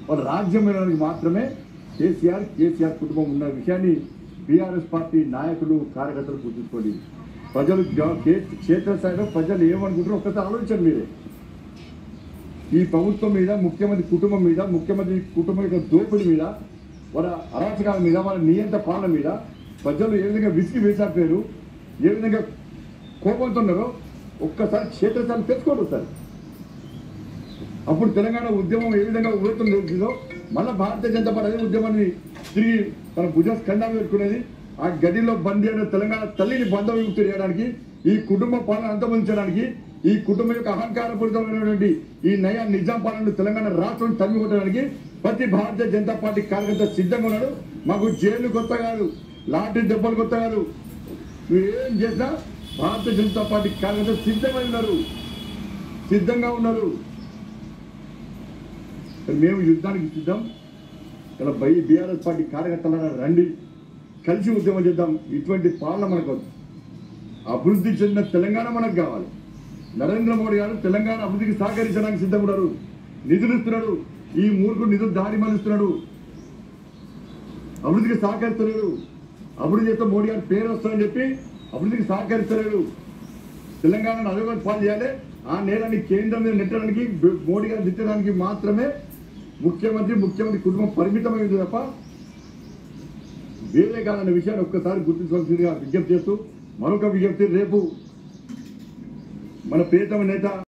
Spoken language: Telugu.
వాళ్ళ రాజ్యం వెళ్ళడానికి మాత్రమే కేసీఆర్ కేసీఆర్ కుటుంబం ఉన్న విషయాన్ని బీఆర్ఎస్ పార్టీ నాయకులు కార్యకర్తలు గుర్తుంచుకోండి ప్రజలు జ- కే- క్షేత్రస్థాయిలో ప్రజలు ఏమనుకుంటారో ఒక్కసారి ఆలోచించండి మీరే ఈ ప్రభుత్వం మీద ముఖ్యమంత్రి కుటుంబం మీద ముఖ్యమంత్రి కుటుంబం యొక్క దోపిడీ మీద వాళ్ళ అరాచకాల మీద వాళ్ళ నియంత పాలన మీద ప్రజలు ఏ విధంగా విసిగి వేసారు ఏ విధంగా కోపంతో ఉన్నారో ఒక్కసారి క్షేత్రస్థాయిలో తెచ్చుకోండి ఒకసారి అప్పుడు తెలంగాణ ఉద్యమం ఏ విధంగా ఉవ్వెత్తున జరుగుతుందో మళ్ళీ భారతీయ జనతా పార్టీ అదే ఉద్యమాన్ని తిరిగి తన భుజ స్కంధాలు పెట్టుకునేది ఆ గడిలో బందీ అయిన తెలంగాణ తల్లిని బంధ విముక్తి చేయడానికి ఈ కుటుంబ పాలన అంతమొందించడానికి ఈ కుటుంబం యొక్క అహంకారపూరితమైనటువంటి ఈ నయా నిజాం పాలన తెలంగాణ రాష్ట్రం తరిమి కొట్టడానికి ప్రతి భారతీయ జనతా పార్టీ కార్యకర్త సిద్ధంగా ఉన్నాడు మాకు జైలు కొత్త కాదు లాఠీ దెబ్బలు కొత్త కాదు నువ్వు ఏం చేసినా భారతీయ జనతా పార్టీ కార్యకర్తలు సిద్ధంగా ఉన్నారు సిద్ధంగా ఉన్నారు మేము యుద్ధానికి సిద్ధం ఇలా బై బీఆర్ఎస్ పార్టీ కార్యకర్తలను రండి కలిసి ఉద్యమం చేద్దాం ఇటువంటి పాలన మనకు వద్దు. అభివృద్ధి చెందిన తెలంగాణ మనకు కావాలి నరేంద్ర మోడీ గారు తెలంగాణ అభివృద్ధికి సహకరించడానికి సిద్ధంగా ఉన్నారు నిధులు ఇస్తున్నాడు ఈ మూర్ఖుడు నిధులు దారి మళ్ళిస్తున్నాడు అభివృద్ధికి సహకరిస్తలేడు అభివృద్ధి చేస్తే మోడీ గారి పేరు వస్తుందని చెప్పి అభివృద్ధికి సహకరిస్తలేడు తెలంగాణను అభివృద్ధి పాలు చేయాలి ఆ నేరాన్ని కేంద్రం మీద నెట్టడానికి బ- మోడీ గారు తిట్టడానికి మాత్రమే ముఖ్యమంత్రి ముఖ్యమంత్రి కుటుంబం పరిమితమైంది తప్ప వేరే కాదన్న విషయాన్ని ఒక్కసారి గుర్తించవలసిందిగా విజ్ఞప్తి చేస్తూ మరొక విజ్ఞప్తి రేపు మన ప్రియతమ నేత